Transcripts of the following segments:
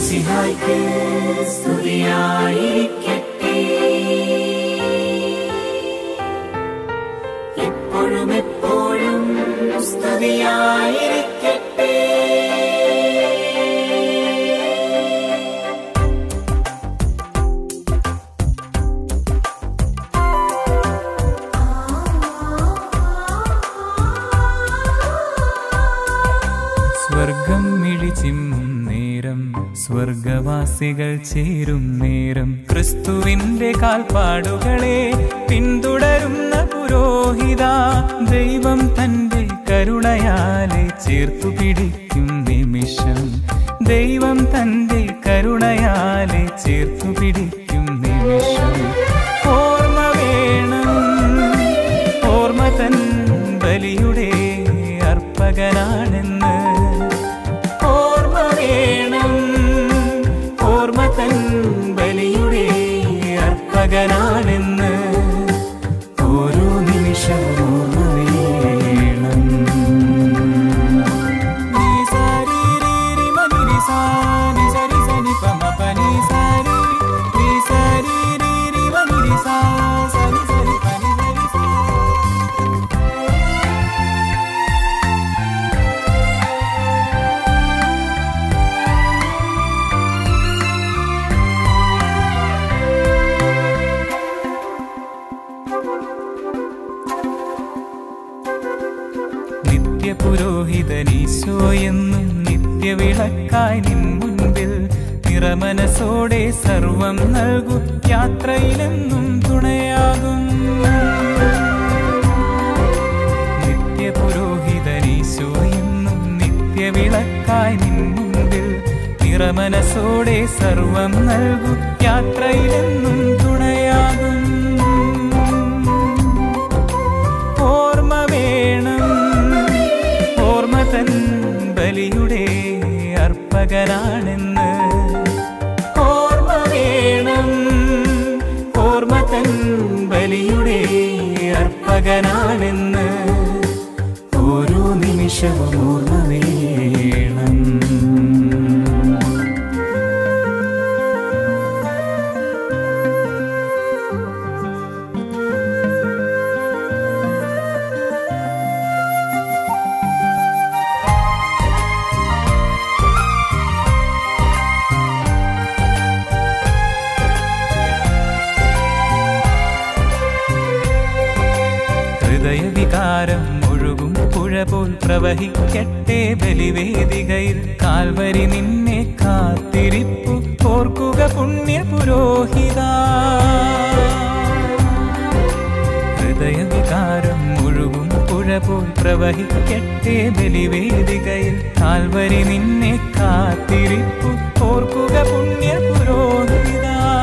മിശിഹായ്ക്ക് സ്തുതിയായിരിക്കട്ടെ എപ്പോഴും എപ്പോഴും സ്തുതിയായിരിക്കട്ടെ സ്വർഗം മിഴിച്ചിമ്മും നേരം സ്വർഗവാസികൾ ചേരും നേരം ക്രിസ്തുവിന്റെ കാൽപ്പാടുകളെ പിന്തുടരുന്ന പുരോഹിത ദൈവം തന്റെ കരുണയാലെ ചേർത്തു പിടിക്കും നിമിഷം ദൈവം തന്റെ കരുണയാലെ ചേർത്തു പിടിക്കും നിമിഷം ഓർമ്മ വേണം ഓർമ്മ തൻ ബലിയുടെ അർപ്പകനാണെന്ന് ഓർമ്മ വേണം ഓർമ്മ തൻ ബലിയുടെ അർപ്പകനാണെന്ന് ഓരോ നിമിഷവും ഓർമ്മ വേണം നീ സാരി രീ രി മ നി രി സാ നി സരി സ നി പ മ പ നി സാരി നീ സാരി രീ രി മ നി രി സാ സ നി സ നി പ നി സരി സാ നിത്യപുരോഹിതനീശോയെന്നും നിത്യവിളക്കായി നിൻ മുൻപിൽ നിറമനസോടെ സർവം നൽകും യാത്രയിലെന്നും തുണയാകും നിത്യപുരോഹിതനീശോയെന്നും നിത്യവിളക്കായി നിൻ മുൻപിൽ നിറമനസോടെ സർവം നൽകും യാത്രയിലെന്നും തുണയാകും ഓർമ്മ വേണം ഓർമ്മ തൻ ബലിയുടെ അർപ്പകനാണെന്ന് ഓർമ്മ വേണം ഓർമ്മ തൻ ബലിയുടെ അർപ്പകനാണെന്ന് ഓരോ നിമിഷവും ഓർമ്മ വേണം ഹൃദയവികാരം ഒഴുകും പുഴ പോൽ പ്രവഹിക്കട്ടെ ബലിവേദികയിൽ കാൽവരി നിന്നെ കാത്തിരിപ്പു ഓർക്കുക പുണ്യ പുരോഹിത ഹൃദയവികാരം ഒഴുകും പുഴ പോൽ പ്രവഹിക്കട്ടെ ബലിവേദികയിൽ കാൽവരി നിന്നെ കാത്തിരിപ്പു ഓർക്കുക പുണ്യ പുരോഹിത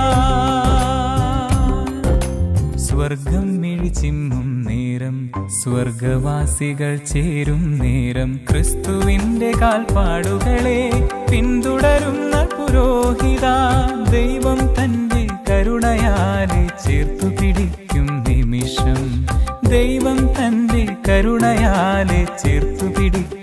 സ്വർഗം മിഴിച്ചിമ്മും നേരം സ്വർഗവാസികൾ ചേരും നേരം ക്രിസ്തുവിന്റെ കാൽപ്പാടുകളെ പിന്തുടരുന്ന പുരോഹിത ദൈവം തന്റെ കരുണയാലെ ചേർത്തു പിടിക്കും നിമിഷം ദൈവം തന്റെ കരുണയാലെ ചേർത്തു പിടിക്കും